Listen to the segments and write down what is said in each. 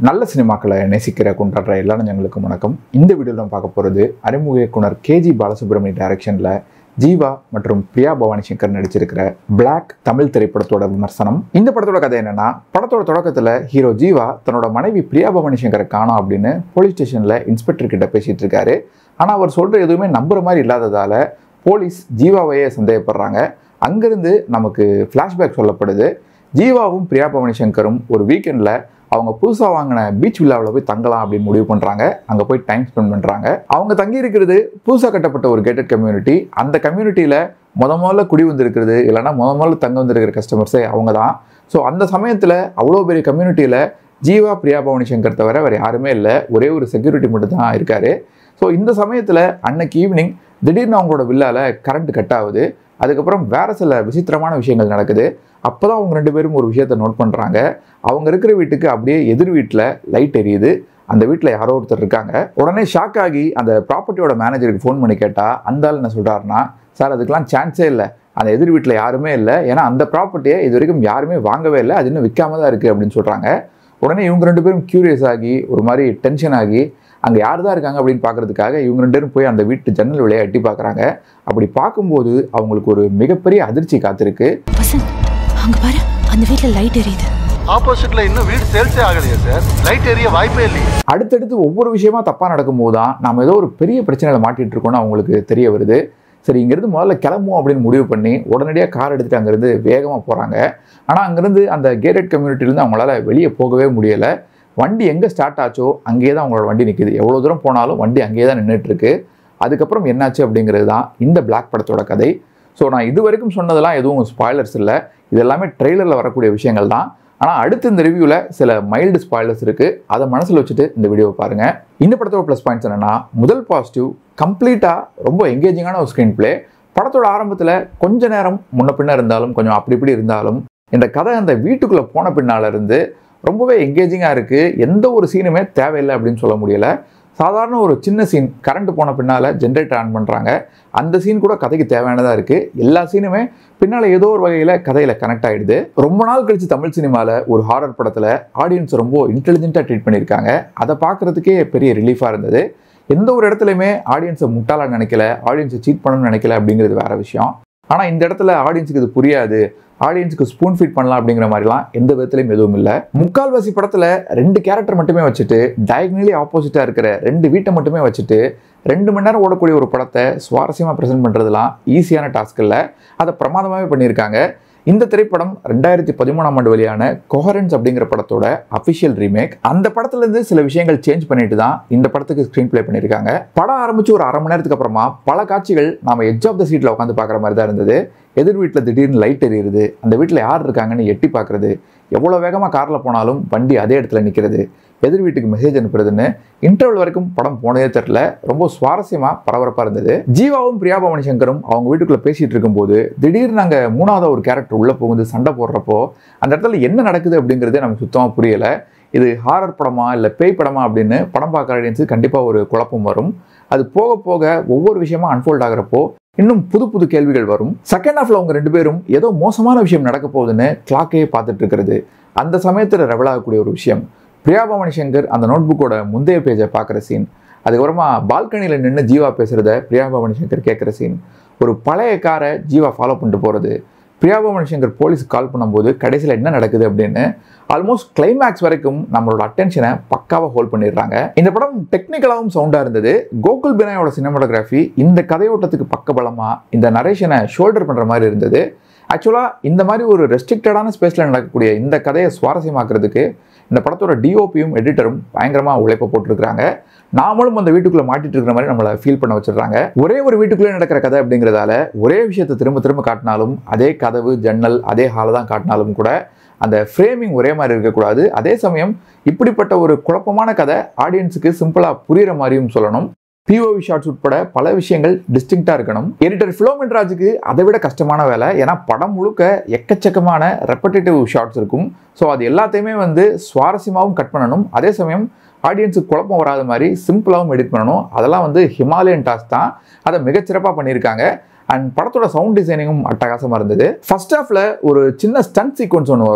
நல்ல சினிமாக்களை நேசிக்கிற கொண்டாடுற எல்லா நெஞ்சங்களுக்கும் வணக்கம் இந்த வீடியோவில் நம்ம பார்க்க போகிறது அறிமுக இயக்குனர் கேஜி பாலசுப்ரமணிய டைரக்ஷனில் ஜீவா மற்றும் பிரியா பவானி சங்கர் நடிச்சிருக்கிற பிளாக் தமிழ் திரைப்படத்தோட விமர்சனம் இந்த படத்தோட கதை என்னன்னா படத்தோட தொடக்கத்தில் ஹீரோ ஜீவா தன்னோட மனைவி பிரியா பவானி சங்கரை காணோம் அப்படின்னு போலீஸ் ஸ்டேஷனில் இன்ஸ்பெக்டர் கிட்ட பேசிட்டு இருக்காரு ஆனால் அவர் சொல்கிற எதுவுமே நம்புற மாதிரி இல்லாததால் போலீஸ் ஜீவாவையே சந்தேகப்படுறாங்க அங்கிருந்து நமக்கு ஃப்ளாஷ்பேக் சொல்லப்படுது ஜீவாவும் பிரியா பவானி சங்கரும் ஒரு வீக்கெண்டில் அவங்க புதுசாக வாங்கின பீச் விழாவில் போய் தங்கலாம் அப்படின்னு முடிவு பண்ணுறாங்க அங்கே போய் டைம் ஸ்பெண்ட் பண்ணுறாங்க அவங்க தங்கி இருக்கிறது புதுசாக கட்டப்பட்ட ஒரு கேட்டட் கம்யூனிட்டி அந்த கம்யூனிட்டியில் முத முதல்ல குடி வந்திருக்கிறது இல்லைன்னா முத முதல்ல தங்க வந்திருக்கிற கஸ்டமர்ஸே அவங்க தான் ஸோ அந்த சமயத்தில் அவ்வளோ பெரிய கம்யூனிட்டியில் ஜீவா பிரியா பவானி சங்கர் தவிர வேறு யாருமே இல்லை ஒரே ஒரு செக்யூரிட்டி மட்டும் தான் இருக்காரு ஸோ இந்த சமயத்தில் அன்னைக்கு ஈவினிங் திடீர்னு அவங்களோட வில்லால கரண்ட் கட் ஆகுது அதுக்கப்புறம் வேற சில விசித்திரமான விஷயங்கள் நடக்குது அப்போ தான் அவங்க ரெண்டு பேரும் ஒரு விஷயத்தை நோட் பண்ணுறாங்க அவங்க இருக்கிற வீட்டுக்கு அப்படியே எதிர் வீட்டில் லைட் எரியுது அந்த வீட்டில் யாரோ ஒருத்தர் இருக்காங்க உடனே ஷாக் ஆகி அந்த ப்ராப்பர்ட்டியோட மேனேஜருக்கு ஃபோன் பண்ணி கேட்டால் அந்த ஆள் என்ன சொல்கிறாருன்னா சார் அதுக்கெலாம் சான்ஸே இல்லை அந்த எதிர் வீட்டில் யாருமே இல்லை ஏன்னா அந்த ப்ராப்பர்ட்டியை இது வரைக்கும் யாருமே வாங்கவே இல்லை அது இன்னும் விற்காம தான் இருக்குது அப்படின்னு சொல்கிறாங்க உடனே இவங்க ரெண்டு பேரும் க்யூரியஸ் ஆகி ஒரு மாதிரி டென்ஷன் ஆகி அங்கே யார் தான் இருக்காங்க அப்படின்னு பார்க்கறதுக்காக இவங்க ரெண்டு பேரும் போய் அந்த வீட்டு ஜன்னல் வழியாக எட்டி பார்க்குறாங்க அப்படி பார்க்கும்போது அவங்களுக்கு ஒரு மிகப்பெரிய அதிர்ச்சி காத்திருக்கு வசந்த் அங்க பாரு அந்த வீட்ல லைட் எரியுது ஆப்போசிட்ல இன்னும் வீடு சேல்ஸே ஆகலையே சார் லைட் எரிய வாய்ப்பே இல்லையே அடுத்தடுத்து ஒவ்வொரு விஷயமா தப்பாக நடக்கும்போது தான் நம்ம ஏதோ ஒரு பெரிய பிரச்சனையில் மாட்டிட்டு இருக்கோம்னு அவங்களுக்கு தெரிய வருது சரி இங்கேருந்து முதல்ல கிளம்புவோம் அப்படின்னு முடிவு பண்ணி உடனடியாக கார் எடுத்துகிட்டு அங்கேருந்து வேகமாக போகிறாங்க ஆனால் அங்கேருந்து அந்த கேட்டட் கம்யூனிட்டிலேருந்து அவங்களால வெளியே போகவே முடியலை வண்டி எங்கே ஸ்டார்ட் ஆச்சோ அங்கேயே தான் அவங்களோட வண்டி நிற்குது எவ்வளோ தூரம் போனாலும் வண்டி அங்கேயே தான் நின்றுட்டு இருக்கு அதுக்கப்புறம் என்னாச்சு அப்படிங்கிறது தான் இந்த பிளாக் படத்தோட கதை ஸோ நான் இது வரைக்கும் சொன்னதெல்லாம் எதுவும் ஸ்பாய்லர்ஸ் இல்லை இது எல்லாமே ட்ரெய்லரில் வரக்கூடிய விஷயங்கள் தான் ஆனால் அடுத்து இந்த ரிவ்யூவில் சில மைல்டு ஸ்பாய்லர்ஸ் இருக்குது அதை மனசில் வச்சுட்டு இந்த வீடியோவை பாருங்கள் இந்த படத்தோட ப்ளஸ் பாயிண்ட்ஸ் என்னென்னா முதல் பாசிட்டிவ் கம்ப்ளீட்டாக ரொம்ப எங்கேஜிங்கான ஒரு ஸ்க்ரீன் ப்ளே படத்தோட ஆரம்பத்தில் கொஞ்ச நேரம் முன்ன பின்ன இருந்தாலும் கொஞ்சம் அப்படி இப்படி இருந்தாலும் இந்த கதை அந்த வீட்டுக்குள்ளே போன பின்னால் இருந்து ரொம்பவே எங்கேஜிங்காக இருக்குது எந்த ஒரு சீனுமே தேவையில்லை அப்படின்னு சொல்ல முடியல சாதாரண ஒரு சின்ன சீன் கரண்ட் போன பின்னால் ஜென்ரேட்டர் ஆன் பண்ணுறாங்க அந்த சீன் கூட கதைக்கு தேவையானதாக இருக்குது எல்லா சீனுமே பின்னால் ஏதோ ஒரு வகையில் கதையில் கனெக்ட் ஆகிடுது ரொம்ப நாள் கழிச்சு தமிழ் சினிமாவில் ஒரு ஹாரர் படத்தில் ஆடியன்ஸ் ரொம்ப இன்டெலிஜென்ட்டாக ட்ரீட் பண்ணியிருக்காங்க அதை பார்க்குறதுக்கே பெரிய ரிலீஃபாக இருந்தது எந்த ஒரு இடத்துலையுமே ஆடியன்ஸை முட்டாளாக நினைக்கல ஆடியன்ஸை சீட் பண்ணணும்னு நினைக்கல அப்படிங்கிறது வேற விஷயம் ஆனால் இந்த இடத்துல ஆடியன்ஸுக்கு இது புரியாது ஆடியன்ஸுக்கு ஸ்பூன் ஃபீட் பண்ணலாம் அப்படிங்கிற மாதிரிலாம் எந்த விதத்துலையும் எதுவும் இல்லை முக்கால்வாசி படத்தில் ரெண்டு கேரக்டர் மட்டுமே வச்சுட்டு டயக்னலி ஆப்போசிட்டாக இருக்கிற ரெண்டு வீட்டை மட்டுமே வச்சுட்டு ரெண்டு மணி நேரம் ஓடக்கூடிய ஒரு படத்தை சுவாரஸ்யமாக ப்ரெசென்ட் பண்ணுறதுலாம் ஈஸியான டாஸ்க் இல்லை அதை பிரமாதமாகவே பண்ணியிருக்காங்க இந்த திரைப்படம் ரெண்டாயிரத்தி பதிமூணாம் ஆண்டு வெளியான கொஹரன்ஸ் அப்படிங்கிற படத்தோட அஃபிஷியல் ரீமேக் அந்த படத்துலேருந்து சில விஷயங்கள் சேஞ்ச் பண்ணிட்டு தான் இந்த படத்துக்கு ஸ்க்ரீன் ப்ளே பண்ணியிருக்காங்க படம் ஆரம்பிச்சு ஒரு அரை மணி நேரத்துக்கு அப்புறமா பல காட்சிகள் நாம எட்ஜ் ஆஃப் த சீட்டில் உட்காந்து பார்க்குற மாதிரி தான் இருந்தது எதிர் வீட்டில் திடீர்னு லைட் எரியுது அந்த வீட்டில் யார் இருக்காங்கன்னு எட்டி பார்க்குறது எவ்வளோ வேகமாக காரில் போனாலும் வண்டி அதே இடத்துல நிற்கிறது எதிர் வீட்டுக்கு மெசேஜ் அனுப்புறதுன்னு இன்டர்வல் வரைக்கும் படம் போனதே தெரில ரொம்ப சுவாரஸ்யமாக பரபரப்பாக இருந்தது ஜீவாவும் பிரியா பவானி சங்கரும் அவங்க வீட்டுக்குள்ளே பேசிகிட்டு இருக்கும்போது திடீர்னு நாங்கள் மூணாவது ஒரு கேரக்டர் உள்ளே புகுந்து சண்டை போடுறப்போ அந்த இடத்துல என்ன நடக்குது அப்படிங்கிறதே நமக்கு சுத்தமாக புரியலை இது ஹாரர் படமா இல்லை பேய் படமா அப்படின்னு படம் பார்க்குற ஆடியன்ஸுக்கு கண்டிப்பாக ஒரு குழப்பம் வரும் அது போக போக ஒவ்வொரு விஷயமா அன்ஃபோல்ட் ஆகிறப்போ இன்னும் புது புது கேள்விகள் வரும் செகண்ட் ஹாஃப்ல அவங்க ரெண்டு பேரும் ஏதோ மோசமான விஷயம் நடக்க போகுதுன்னு கிளாக்கையே பார்த்துட்டு இருக்கிறது அந்த சமயத்தில் ரெவல் ஆகக்கூடிய ஒரு விஷயம் பிரியா பவானி சங்கர் அந்த நோட் புக்கோட முந்தைய பேஜை பார்க்குற சீன் அதுக்கப்புறமா பால்கனியில் நின்று ஜீவா பேசுகிறத பிரியா பவானி சங்கர் கேட்குற சீன் ஒரு பழைய காரை ஜீவா ஃபாலோ பண்ணிட்டு போகிறது பிரியா பவானி சங்கர் போலீஸுக்கு கால் பண்ணும்போது கடைசியில் என்ன நடக்குது அப்படின்னு ஆல்மோஸ்ட் கிளைமேக்ஸ் வரைக்கும் நம்மளோட அட்டென்ஷனை பக்காவாக ஹோல்ட் பண்ணிடுறாங்க இந்த படம் டெக்னிக்கலாகவும் சவுண்டாக இருந்தது கோகுல் பினாயோட சினிமாட்டோகிராஃபி இந்த கதையோட்டத்துக்கு பக்கபலமாக இந்த நரேஷனை ஷோல்டர் பண்ணுற மாதிரி இருந்தது ஆக்சுவலாக இந்த மாதிரி ஒரு ரெஸ்ட்ரிக்டடான ஸ்பேஸில் நடக்கக்கூடிய இந்த கதையை சுவாரஸ்யமாக்குறதுக்கு இந்த படத்தோட டிஓபியும் எடிட்டரும் பயங்கரமாக உழைப்பை போட்டிருக்கிறாங்க நாமளும் அந்த வீட்டுக்குள்ளே மாட்டிட்டு இருக்கிற மாதிரி நம்மளை ஃபீல் பண்ண வச்சிடுறாங்க ஒரே ஒரு வீட்டுக்குள்ளே நடக்கிற கதை அப்படிங்கிறதால ஒரே விஷயத்தை திரும்ப திரும்ப காட்டினாலும் அதே கதவு ஜன்னல் அதே ஹாலை தான் காட்டினாலும் கூட அந்த ஃப்ரேமிங் ஒரே மாதிரி இருக்கக்கூடாது அதே சமயம் இப்படிப்பட்ட ஒரு குழப்பமான கதை ஆடியன்ஸுக்கு சிம்பிளாக புரிகிற மாதிரியும் சொல்லணும் பிஓவி ஷாட்ஸ் உட்பட பல விஷயங்கள் டிஸ்டிங்டாக இருக்கணும் எடிட்டர் ஃபிலோமின் ராஜுக்கு அதை விட கஷ்டமான வேலை ஏன்னா படம் முழுக்க எக்கச்சக்கமான ரெப்படேட்டிவ் ஷாட்ஸ் இருக்கும் ஸோ அது எல்லாத்தையுமே வந்து சுவாரஸ்யமாகவும் கட் பண்ணணும் அதே சமயம் ஆடியன்ஸுக்கு குழப்பம் வராத மாதிரி சிம்பிளாகவும் எடிட் பண்ணணும் அதெல்லாம் வந்து ஹிமாலயன் டாஸ்க் தான் அதை மிகச்சிறப்பாக பண்ணியிருக்காங்க அண்ட் படத்தோட சவுண்ட் டிசைனிங்கும் அட்டகாசமாக இருந்தது ஃபர்ஸ்ட் ஹாஃபில் ஒரு சின்ன ஸ்டன்ட் சீக்வன்ஸ் ஒன்று வரும்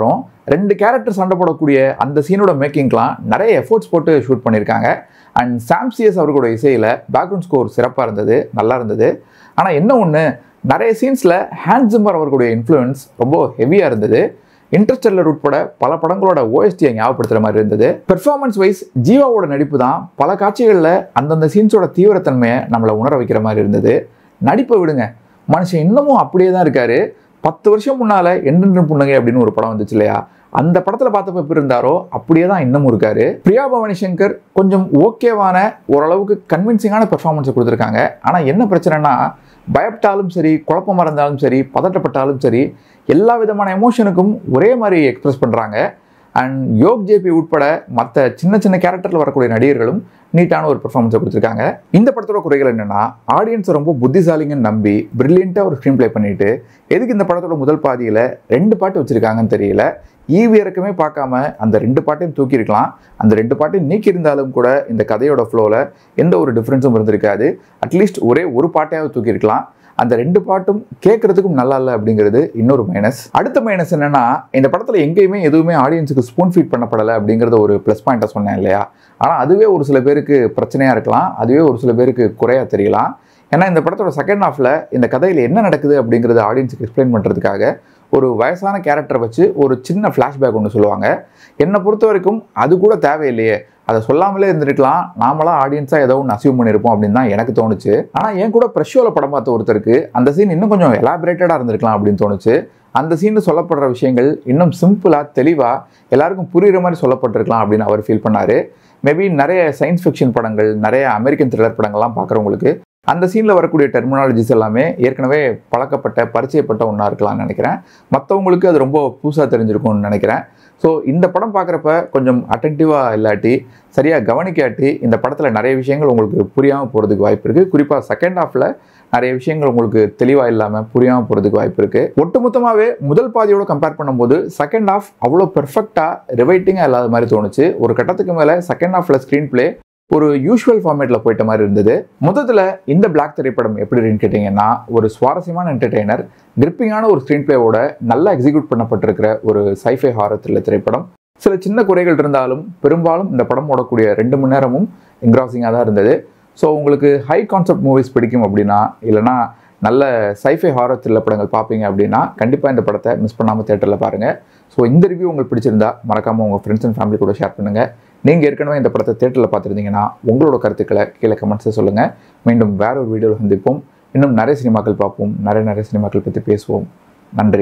ரெண்டு கேரக்டர் சண்டை போடக்கூடிய அந்த சீனோட மேக்கிங்லாம் நிறைய எஃபோர்ட்ஸ் போட்டு ஷூட் பண்ணியிருக்காங்க அண்ட் சாம்சியஸ் அவர்களோட இசையில் பேக்ரவுண்ட் ஸ்கோர் சிறப்பாக இருந்தது நல்லா இருந்தது ஆனால் என்ன ஒன்று நிறைய சீன்ஸில் ஹேண்ட்ஸிம்பர் அவர்களுடைய இன்ஃப்ளூயன்ஸ் ரொம்ப ஹெவியாக இருந்தது இன்டர்ஸ்டெல்லர் உட்பட பல படங்களோட ஓஎஸ்டியை ஞாபகப்படுத்துகிற மாதிரி இருந்தது பெர்ஃபார்மன்ஸ் வைஸ் ஜீவாவோட நடிப்பு தான் பல காட்சிகளில் அந்தந்த சீன்ஸோட தீவிரத்தன்மையை நம்மளை உணர வைக்கிற மாதிரி இருந்தது நடிப்பை விடுங்க மனுஷன் இன்னமும் அப்படியே தான் இருக்காரு பத்து வருஷம் முன்னால் என்றென்று புன்னகை அப்படின்னு ஒரு படம் வந்துச்சு இல்லையா அந்த படத்தில் பார்த்தப்ப எப்படி இருந்தாரோ அப்படியே தான் இன்னமும் இருக்காரு பிரியா பவானி சங்கர் கொஞ்சம் ஓகேவான ஓரளவுக்கு கன்வின்சிங்கான பெர்ஃபார்மன்ஸை கொடுத்துருக்காங்க ஆனால் என்ன பிரச்சனைனா பயப்பட்டாலும் சரி குழப்பமாக இருந்தாலும் சரி பதட்டப்பட்டாலும் சரி எல்லா விதமான எமோஷனுக்கும் ஒரே மாதிரி எக்ஸ்பிரஸ் பண்ணுறாங்க அண்ட் யோக் ஜேபி உட்பட மற்ற சின்ன சின்ன கேரக்டரில் வரக்கூடிய நடிகர்களும் நீட்டான ஒரு பெர்ஃபார்மன்ஸை கொடுத்துருக்காங்க இந்த படத்தோட குறைகள் என்னன்னா ஆடியன்ஸை ரொம்ப புத்திசாலிங்கன்னு நம்பி பிரில்லியண்ட்டாக ஒரு ஸ்க்ரீன் ப்ளே பண்ணிட்டு எதுக்கு இந்த படத்தோட முதல் பாதியில் ரெண்டு பாட்டு வச்சுருக்காங்கன்னு தெரியல ஈவி இறக்கமே பார்க்காம அந்த ரெண்டு பாட்டையும் தூக்கியிருக்கலாம் அந்த ரெண்டு பாட்டையும் நீக்கியிருந்தாலும் கூட இந்த கதையோட ஃப்ளோவில் எந்த ஒரு டிஃப்ரென்ஸும் இருந்திருக்காது அட்லீஸ்ட் ஒரே ஒரு பாட்டையாவது தூக்கியிருக்கலாம் அந்த ரெண்டு பாட்டும் கேட்கறதுக்கும் நல்லா இல்லை அப்படிங்கிறது இன்னொரு மைனஸ் அடுத்த மைனஸ் என்னன்னா இந்த படத்தில் எங்கேயுமே எதுவுமே ஆடியன்ஸுக்கு ஸ்பூன் ஃபீட் பண்ணப்படலை அப்படிங்கிறத ஒரு ப்ளஸ் பாயிண்ட்டாக சொன்னேன் இல்லையா ஆனால் அதுவே ஒரு சில பேருக்கு பிரச்சனையாக இருக்கலாம் அதுவே ஒரு சில பேருக்கு குறையாக தெரியலாம் ஏன்னா இந்த படத்தோட செகண்ட் ஹாஃபில் இந்த கதையில் என்ன நடக்குது அப்படிங்கிறத ஆடியன்ஸுக்கு எக்ஸ்பிளைன் பண்ணுறதுக்காக ஒரு வயசான கேரக்டரை வச்சு ஒரு சின்ன ஃப்ளாஷ்பேக் ஒன்று சொல்லுவாங்க என்னை பொறுத்த வரைக்கும் அது கூட தேவையில்லையே அதை சொல்லாமலே இருந்திருக்கலாம் நாமளாம் ஆடியன்ஸாக ஏதோ ஒன்று அசியூம் பண்ணியிருப்போம் அப்படின்னு தான் எனக்கு தோணுச்சு ஆனால் என் கூட ப்ரெஷ்ஷோவில் படம் பார்த்த ஒருத்தருக்கு அந்த சீன் இன்னும் கொஞ்சம் எலாபரேட்டடாக இருந்திருக்கலாம் அப்படின்னு தோணுச்சு அந்த சீனில் சொல்லப்படுற விஷயங்கள் இன்னும் சிம்பிளாக தெளிவாக எல்லாருக்கும் புரியுற மாதிரி சொல்லப்பட்டிருக்கலாம் அப்படின்னு அவர் ஃபீல் பண்ணார் மேபி நிறைய சயின்ஸ் ஃபிக்ஷன் படங்கள் நிறைய அமெரிக்கன் த்ரில்லர் படங்கள்லாம் பார்க்குறவங்களுக்கு அந்த சீனில் வரக்கூடிய டெர்மினாலஜிஸ் எல்லாமே ஏற்கனவே பழக்கப்பட்ட பரிச்சயப்பட்ட ஒன்றா இருக்கலாம்னு நினைக்கிறேன் மற்றவங்களுக்கு அது ரொம்ப புதுசாக தெரிஞ்சிருக்கும்னு நினைக்கிறேன் ஸோ இந்த படம் பார்க்குறப்ப கொஞ்சம் அட்டன்டிவாக இல்லாட்டி சரியாக கவனிக்காட்டி இந்த படத்தில் நிறைய விஷயங்கள் உங்களுக்கு புரியாமல் போகிறதுக்கு வாய்ப்பு இருக்குது குறிப்பாக செகண்ட் ஹாஃபில் நிறைய விஷயங்கள் உங்களுக்கு தெளிவாக இல்லாமல் புரியாமல் போகிறதுக்கு வாய்ப்பு இருக்குது ஒட்டுமொத்தமாகவே முதல் பாதியோட கம்பேர் பண்ணும்போது செகண்ட் ஹாஃப் அவ்வளோ பெர்ஃபெக்டாக ரிவைட்டிங்காக இல்லாத மாதிரி தோணுச்சு ஒரு கட்டத்துக்கு மேலே செகண்ட் ஹாஃபில் ஸ்க்ரீன் ப்ளே ஒரு யூஷுவல் ஃபார்மேட்டில் போயிட்ட மாதிரி இருந்தது மொத்தத்தில் இந்த பிளாக் திரைப்படம் எப்படின்னு கேட்டிங்கன்னா ஒரு சுவாரஸ்யமான என்டர்டெய்னர் கிரிப்பிங்கான ஒரு ஸ்க்ரீன் பிளேவோட நல்லா எக்ஸிக்யூட் பண்ணப்பட்டிருக்கிற ஒரு சைஃபை ஹாரர் த்ரில்லர் திரைப்படம் சில சின்ன குறைகள் இருந்தாலும் பெரும்பாலும் இந்த படம் ஓடக்கூடிய ரெண்டு மணி நேரமும் என்க்ராசிங்காக தான் இருந்தது ஸோ உங்களுக்கு ஹை கான்செப்ட் மூவிஸ் பிடிக்கும் அப்படின்னா இல்லைனா நல்ல சைஃபை ஹாரர் த்ரில்லர் படங்கள் பார்ப்பீங்க அப்படின்னா கண்டிப்பாக இந்த படத்தை மிஸ் பண்ணாமல் தேட்டரில் பாருங்கள் ஸோ இந்த ரிவ்யூ உங்களுக்கு பிடிச்சிருந்தா மறக்காமல் உங்கள் ஃப்ரெண்ட்ஸ் அண்ட் ஃபேமிலி கூட ஷேர் பண்ணுங்கள் நீங்கள் ஏற்கனவே இந்த படத்தை தேட்டரில் பார்த்துருந்தீங்கன்னா உங்களோட கருத்துக்களை கீழே கமெண்ட்ஸை சொல்லுங்கள் மீண்டும் வேற ஒரு வீடியோவில் சந்திப்போம் இன்னும் நிறைய சினிமாக்கள் பார்ப்போம் நிறைய நிறைய சினிமாக்கள் பற்றி பேசுவோம் நன்றி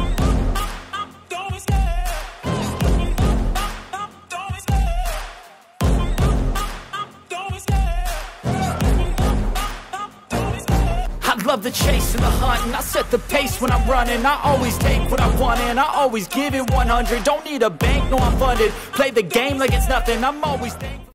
I love the chase and the hunt, and I set the pace when I'm running. I always take what I want, and I always give it 100. Don't need a bank, no, I'm funded. Play the game like it's nothing. I'm always thankful.